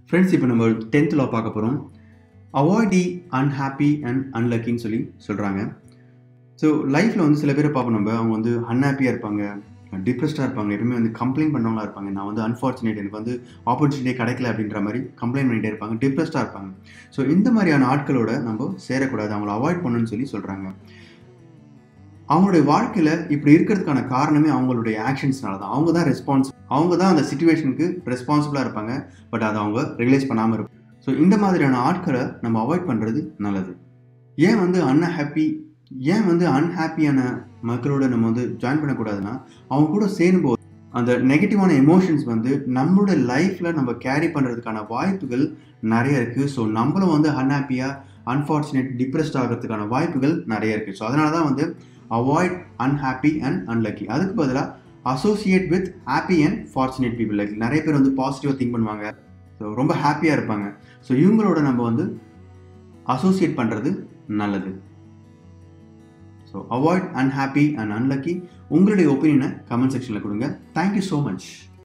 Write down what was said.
friends இப்போ நம்ம tenth law பார்க்க போகிறோம் அவாய்ட் தி அன்ஹாப்பி அண்ட் அன்லக்கின்னு சொல்லி சொல்கிறாங்க ஸோ லைஃப்பில் வந்து சில பேரை பார்ப்போம் நம்ம அவங்க வந்து அன்ஹாப்பியாக இருப்பாங்க டிப்ரெஸ்டாக இருப்பாங்க எப்பவுமே வந்து கம்ப்ளைண்ட் பண்ணவங்களா இருப்பாங்க நான் வந்து அன்ஃபார்ச்சுனேட் எனக்கு வந்து ஆப்பர்ச்சுனிட்டி கிடைக்கல அப்படின்ற மாதிரி கம்ப்ளைண்ட் பண்ணிகிட்டே இருப்பாங்க டிப்ரெஸ்டாக இருப்பாங்க ஸோ இந்த மாதிரியான ஆட்களோட நம்ம சேரக்கூடாது அவங்கள அவாய்ட் பண்ணணும்னு சொல்லி சொல்கிறாங்க அவங்களுடைய வாழ்க்கையில் இப்படி இருக்கிறதுக்கான காரணமே அவங்களுடைய ஆக்ஷன்ஸ்னால தான் அவங்க தான் ரெஸ்பான்ஸ் அவங்க தான் அந்த சுச்சுவேஷனுக்கு ரெஸ்பான்சிபிளாக இருப்பாங்க பட் அதை அவங்க ரியலைஸ் பண்ணாமல் இருப்பாங்க ஸோ இந்த மாதிரியான ஆட்களை நம்ம அவாய்ட் பண்ணுறது நல்லது ஏன் வந்து அன்ஹாப்பி ஏன் வந்து அன்ஹாப்பியான மக்களோட நம்ம வந்து ஜாயின் பண்ணக்கூடாதுன்னா அவங்க கூட சேரும்போது அந்த நெகட்டிவான எமோஷன்ஸ் வந்து நம்மளோட லைஃப்பில் நம்ம கேரி பண்ணுறதுக்கான வாய்ப்புகள் நிறைய இருக்குது ஸோ நம்மளும் வந்து அன்ஹாப்பியாக அன்ஃபார்ச்சுனேட் டிப்ரெஸ்ட் ஆகிறதுக்கான வாய்ப்புகள் நிறைய இருக்குது ஸோ அதனால தான் வந்து அவாய்ட் அன்ஹாப்பி அண்ட் அன்லக்கி அதுக்கு பதிலாக associate with happy and fortunate people like நிறைய பேர் வந்து பாசிட்டிவாக திங்க் பண்ணுவாங்க ஸோ ரொம்ப ஹாப்பியாக இருப்பாங்க ஸோ இவங்களோட நம்ம வந்து அசோசியேட் பண்ணுறது நல்லது so avoid unhappy and unlucky உங்களுடைய ஒப்பீனியனை கமெண்ட் செக்ஷனில் கொடுங்க தேங்க்யூ ஸோ மச்